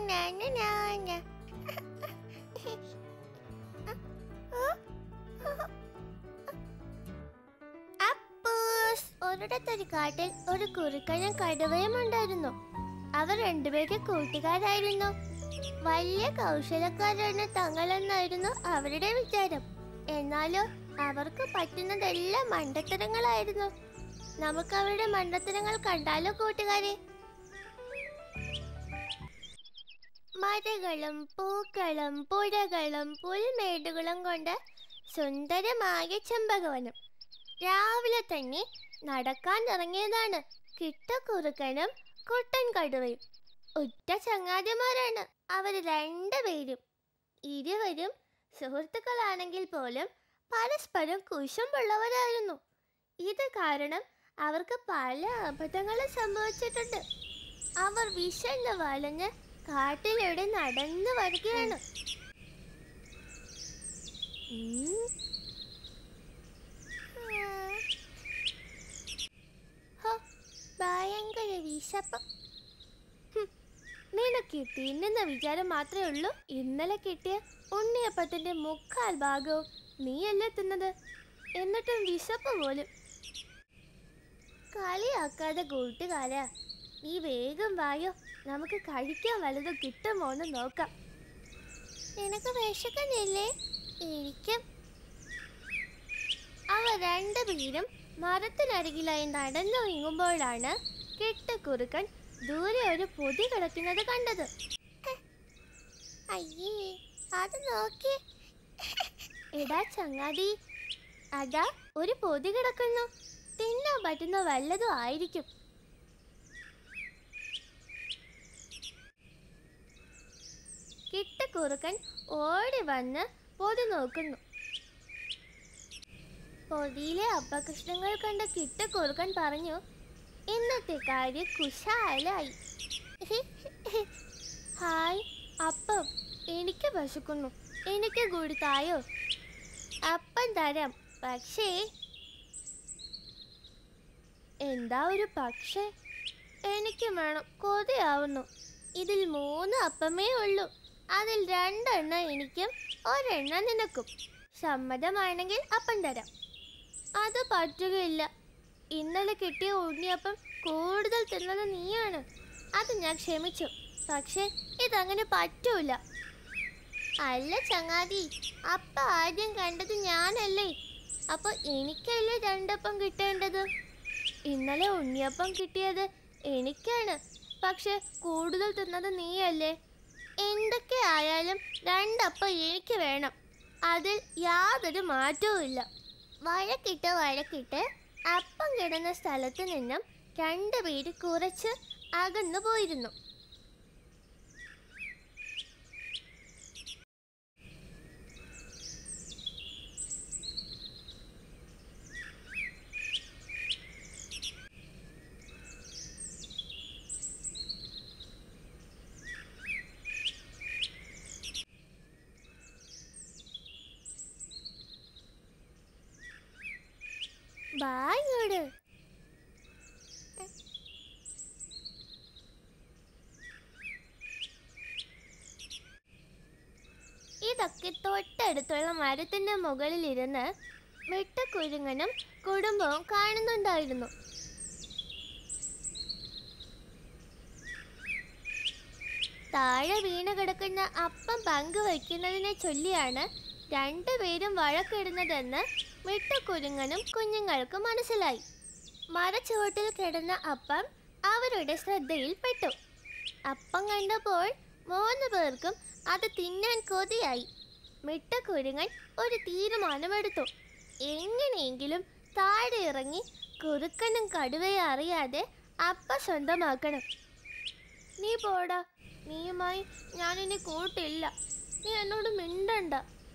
നാ, നാ, നാ, നാ. അപ്പൂസ് ഒരിടത്തൊരു കാട്ടിൽ ഒരു കുറുക്കനും കടുവയും ഉണ്ടായിരുന്നു അവർ രണ്ടുപേരും കൂട്ടുകാരായിരുന്നു വലിയ കൗശലക്കാരാണ് തങ്ങളെന്നായിരുന്നു അവരുടെ വിചാരം എന്നാലോ അവർക്ക് പറ്റുന്നതെല്ലാം മണ്ടത്തരങ്ങളായിരുന്നു നമുക്ക് അവരുടെ മണ്ടത്തരങ്ങൾ കണ്ടാലോ കൂട്ടുകാരെ മരകളും പൂക്കളും പുഴകളും പുൽമേടുകളും കൊണ്ട് സുന്ദരമായ ചെമ്പകവനം രാവിലെ തന്നെ നടക്കാൻ ഇറങ്ങിയതാണ് കിട്ടക്കുറുക്കനും കുട്ടൻ കടുവയും ഉറ്റ ചങ്ങാതിമാരാണ് അവർ രണ്ടുപേരും ഇരുവരും സുഹൃത്തുക്കളാണെങ്കിൽ പോലും പരസ്പരം കുശുമ്പുള്ളവരായിരുന്നു ഇത് കാരണം അവർക്ക് പല അബദ്ധങ്ങളും സംഭവിച്ചിട്ടുണ്ട് അവർ വിശന്ന് വലഞ്ഞ് കാട്ടിലൂടെ നടന്നു വരികയാണ് ഉം. ആ. ഹോ, ഭയങ്കര വിശപ്പ് ഹും, നിനക്ക് തിന്നുന്ന വിചാരം മാത്രമേ ഉള്ളൂ ഇന്നലെ കിട്ടിയ ഉണ്ണിയപ്പത്തിന്റെ മുക്കാൽ ഭാഗവും നീയല്ലേ തിന്നത് എന്നിട്ടും വിശപ്പ് പോലും കളിയാക്കാതെ കൂട്ടുകാരാ നീ വേഗം വായോ നമുക്ക് കഴിക്കാൻ വല്ലതും കിട്ടുമോ എന്ന് നോക്കാം നിനക്ക് വിശക്കുന്നില്ലേ ഇരിക്കും അവ രണ്ടുപേരും മരത്തിനരികിലായി നടന്നു നീങ്ങുമ്പോഴാണ് കെട്ടക്കുറുക്കൻ ദൂരെ ഒരു പൊതി കിടക്കുന്നത് കണ്ടത് അയ്യേ അത് നോക്കി എടാ ചങ്ങാതി അതാ ഒരു പൊതി കിടക്കുന്നു തിന്നാൻ പറ്റുന്ന വല്ലതും ആയിരിക്കും കിട്ടക്കുറുക്കൻ ഓടി വന്ന് പൊതി നോക്കുന്നു പൊതിയിലെ അപ്പകഷ്ണങ്ങൾ കണ്ട കിട്ടക്കുറുക്കൻ പറഞ്ഞു ഇന്നത്തെ കാര്യം കുശാലായി ഹായ് അപ്പം എനിക്ക് വിശക്കുന്നു എനിക്ക് കൂടി തായോ അപ്പം തരാം പക്ഷേ എന്താ ഒരു പക്ഷേ എനിക്ക് വേണം കൊതിയാവുന്നു ഇതിൽ മൂന്ന് അപ്പമേ ഉള്ളൂ അതിൽ രണ്ടെണ്ണം എനിക്കും ഒരെണ്ണം നിനക്കും സമ്മതമാണെങ്കിൽ അപ്പം തരാം അത് പറ്റുകയില്ല ഇന്നലെ കിട്ടിയ ഉണ്ണിയപ്പം കൂടുതൽ തിന്നത് നീയാണ് അത് ഞാൻ ക്ഷമിച്ചു പക്ഷേ ഇതങ്ങനെ പറ്റൂല അല്ല ചങ്ങാതി അപ്പ ആദ്യം കണ്ടത് ഞാനല്ലേ അപ്പൊ എനിക്കല്ലേ രണ്ടപ്പം കിട്ടേണ്ടത് ഇന്നലെ ഉണ്ണിയപ്പം കിട്ടിയത് എനിക്കാണ് പക്ഷെ കൂടുതൽ തിന്നത് നീയല്ലേ എന്തൊക്കെ ആയാലും രണ്ടപ്പം എനിക്ക് വേണം അതിൽ യാതൊരു മാറ്റവും ഇല്ല വഴക്കിട്ട് വഴക്കിട്ട് അപ്പം കിടന്ന സ്ഥലത്ത് നിന്നും രണ്ടുപേര് കുറച്ച് അകന്നു പോയിരുന്നു ബായോട് ഇതൊക്കെ തൊട്ടടുത്തുള്ള മരത്തിന്റെ മുകളിലിരുന്ന് വെട്ടക്കുരുങ്ങനും കുടുംബവും കാണുന്നുണ്ടായിരുന്നു താഴെ വീണ് കിടക്കുന്ന അപ്പം പങ്കുവയ്ക്കുന്നതിനെ ചൊല്ലിയാണ് രണ്ടുപേരും വഴക്കിടുന്നതെന്ന് വെട്ടക്കുരുങ്ങനും കുഞ്ഞുങ്ങൾക്ക് മനസ്സിലായി മരച്ചുവട്ടിൽ കിടന്ന അപ്പം അവരുടെ ശ്രദ്ധയിൽപ്പെട്ടു അപ്പം കണ്ടപ്പോൾ മൂന്ന് പേർക്കും അത് തിന്നാൻ കൊതിയായി മിട്ടക്കുരുങ്ങൻ ഒരു തീരുമാനമെടുത്തു എങ്ങനെയെങ്കിലും താഴെ ഇറങ്ങി കുറുക്കനും കടുവയെ അറിയാതെ അപ്പ സ്വന്തമാക്കണം നീ പോടാ നീയുമായി ഞാനിനി കൂട്ടില്ല നീ എന്നോട് മിണ്ടണ്ട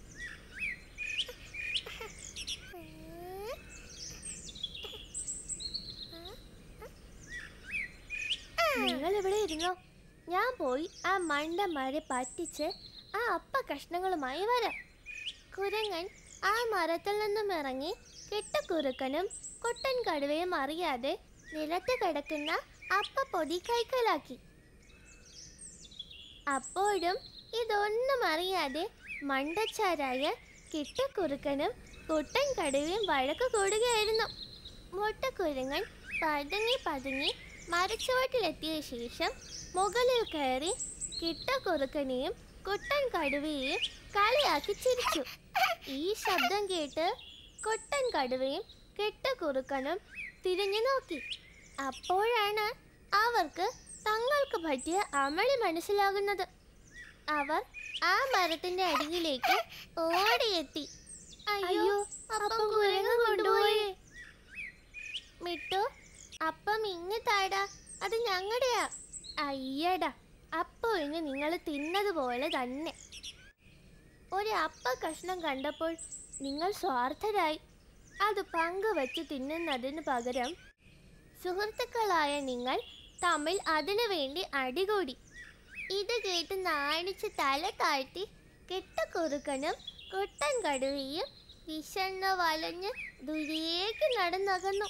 നിങ്ങൾ ഇവിടെ ഇരുന്നോ ഞാൻ പോയി ആ മണ്ടന്മാരെ പറ്റിച്ച് ആ അപ്പ കഷ്ണങ്ങളുമായി വരാം കുരങ്ങൻ ആ മരത്തിൽ നിന്നും ഇറങ്ങി കിട്ടക്കുറുക്കനും കുട്ടൻ കടുവയും അറിയാതെ നിലത്ത് കിടക്കുന്ന അപ്പ പൊതി കൈക്കലാക്കി അപ്പോഴും ഇതൊന്നും അറിയാതെ മണ്ടച്ചാരായ കിട്ടക്കുറുക്കനും കുട്ടൻ കടുവയും വഴക്ക് കൂടുകയായിരുന്നു മുട്ടക്കുരുങ്ങൻ പതുങ്ങി പതുങ്ങി മരച്ചുവട്ടിലെത്തിയ ശേഷം മുകളിൽ കയറി കിട്ടക്കുറുക്കനെയും കുട്ടൻ കടുവയെയും കളിയാക്കി ചിരിച്ചു ഈ ശബ്ദം കേട്ട് കുട്ടൻ കടുവയും കിട്ടക്കുറുക്കനും തിരിഞ്ഞു നോക്കി അപ്പോഴാണ് അവർക്ക് തങ്ങൾക്ക് പറ്റിയ അമളി മനസ്സിലാകുന്നത് അവർ ആ മരത്തിന്റെ അടിയിലേക്ക് ഓടിയെത്തി അയ്യോ അപ്പം കുരങ്ങ് കൊണ്ടുപോയി മിട്ടു അപ്പം ഇങ്ങ് താടാ അത് ഞങ്ങളുടെയാ അയ്യടാ അപ്പോൾ ഇങ്ങ് നിങ്ങൾ തിന്നതുപോലെ തന്നെ ഒരു അപ്പ കഷ്ണം കണ്ടപ്പോൾ നിങ്ങൾ സ്വാർത്ഥരായി അത് പങ്കുവച്ച് തിന്നുന്നതിന് പകരം സുഹൃത്തുക്കളായ നിങ്ങൾ തമ്മിൽ അതിനു വേണ്ടി അടികൂടി ഇത് കേട്ട് നാണിച്ച് തല താഴ്ത്തി കെട്ടക്കുറുക്കനും കുട്ടൻ കടുവയും വിശന്ന് വലഞ്ഞ് ദൂരേക്ക് നടന്നകന്നു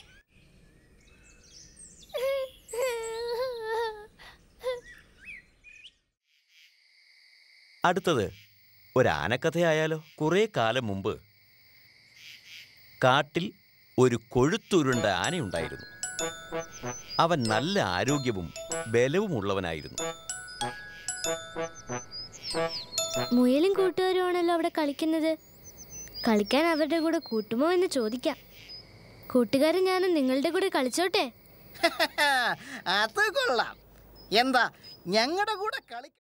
അടുത്തത് ഒരാനക്കഥയായാലോ കുറേ കാലം മുമ്പ് കാട്ടിൽ ഒരു കൊഴുത്തുരുണ്ട ആനയുണ്ടായിരുന്നു അവൻ നല്ല ആരോഗ്യവും ബലവുമുള്ളവനായിരുന്നു മുയലും കൂട്ടുകാരുമാണല്ലോ അവിടെ കളിക്കുന്നത് കളിക്കാൻ അവരുടെ കൂടെ കൂട്ടുമോ എന്ന് ചോദിക്കാം കൂട്ടുകാരൻ ഞാനും നിങ്ങളുടെ കൂടെ കളിച്ചോട്ടെ അത് കൊള്ളാം എന്താ ഞങ്ങളുടെ കൂടെ കളി